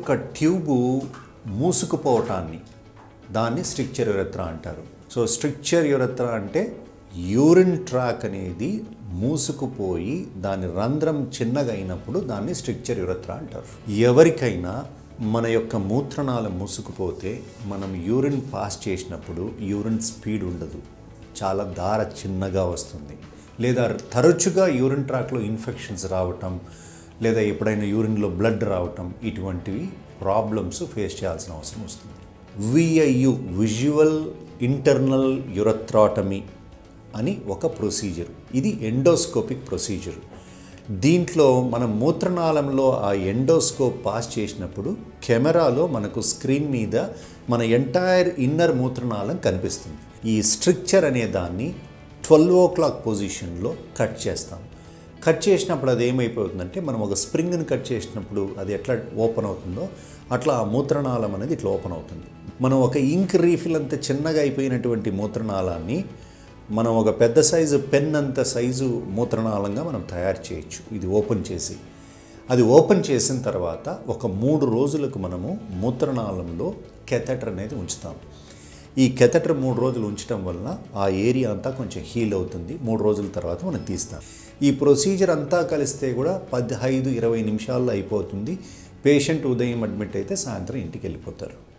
యొక్క ట్యూబు మూసుకుపోవటాన్ని దాన్ని స్ట్రిక్చర్ యురత్ర అంటారు సో స్ట్రిక్చర్ యురత్ర అంటే యూరిన్ ట్రాక్ అనేది మూసుకుపోయి దాని రంధ్రం చిన్నగా అయినప్పుడు దాన్ని స్ట్రిక్చర్ యురత్ర అంటారు ఎవరికైనా మన యొక్క మూత్రనాళం మూసుకుపోతే మనం యూరిన్ పాస్ చేసినప్పుడు యూరిన్ స్పీడ్ ఉండదు చాలా దార చిన్నగా వస్తుంది లేదా తరచుగా యూరిన్ ట్రాక్లో ఇన్ఫెక్షన్స్ రావటం లేదా ఎప్పుడైనా యూరిన్లో బ్లడ్ రావటం ఇటువంటివి ప్రాబ్లమ్స్ ఫేస్ చేయాల్సిన అవసరం వస్తుంది విఐయు విజువల్ ఇంటర్నల్ యురథ్రాటమీ అని ఒక ప్రొసీజర్ ఇది ఎండోస్కోపిక్ ప్రొసీజర్ దీంట్లో మన మూత్రనాళంలో ఆ ఎండోస్కోప్ పాస్ చేసినప్పుడు కెమెరాలో మనకు స్క్రీన్ మీద మన ఎంటైర్ ఇన్నర్ మూత్రనాళం కనిపిస్తుంది ఈ స్ట్రిక్చర్ అనే దాన్ని ట్వెల్వ్ ఓ క్లాక్ పొజిషన్లో కట్ చేస్తాం కట్ చేసినప్పుడు అది ఏమైపోతుందంటే మనం ఒక స్ప్రింగ్ని కట్ చేసినప్పుడు అది ఎట్లా ఓపెన్ అవుతుందో అట్లా ఆ మూత్రనాళం అనేది ఇట్లా ఓపెన్ అవుతుంది మనం ఒక ఇంక్ రీఫిల్ అంత చిన్నగా అయిపోయినటువంటి మూత్రనాళాన్ని మనం ఒక పెద్ద సైజు పెన్ అంత సైజు మూత్రనాళంగా మనం తయారు చేయొచ్చు ఇది ఓపెన్ చేసి అది ఓపెన్ చేసిన తర్వాత ఒక మూడు రోజులకు మనము మూత్రనాళంలో కెథెటర్ అనేది ఉంచుతాం ఈ కెథెటర్ మూడు రోజులు ఉంచడం వలన ఆ ఏరియా అంతా కొంచెం హీల్ అవుతుంది మూడు రోజుల తర్వాత మనం తీస్తాం ఈ ప్రొసీజర్ అంతా కలిస్తే కూడా పదహైదు ఇరవై నిమిషాల్లో అయిపోతుంది పేషెంట్ ఉదయం అడ్మిట్ అయితే సాయంత్రం ఇంటికి వెళ్ళిపోతారు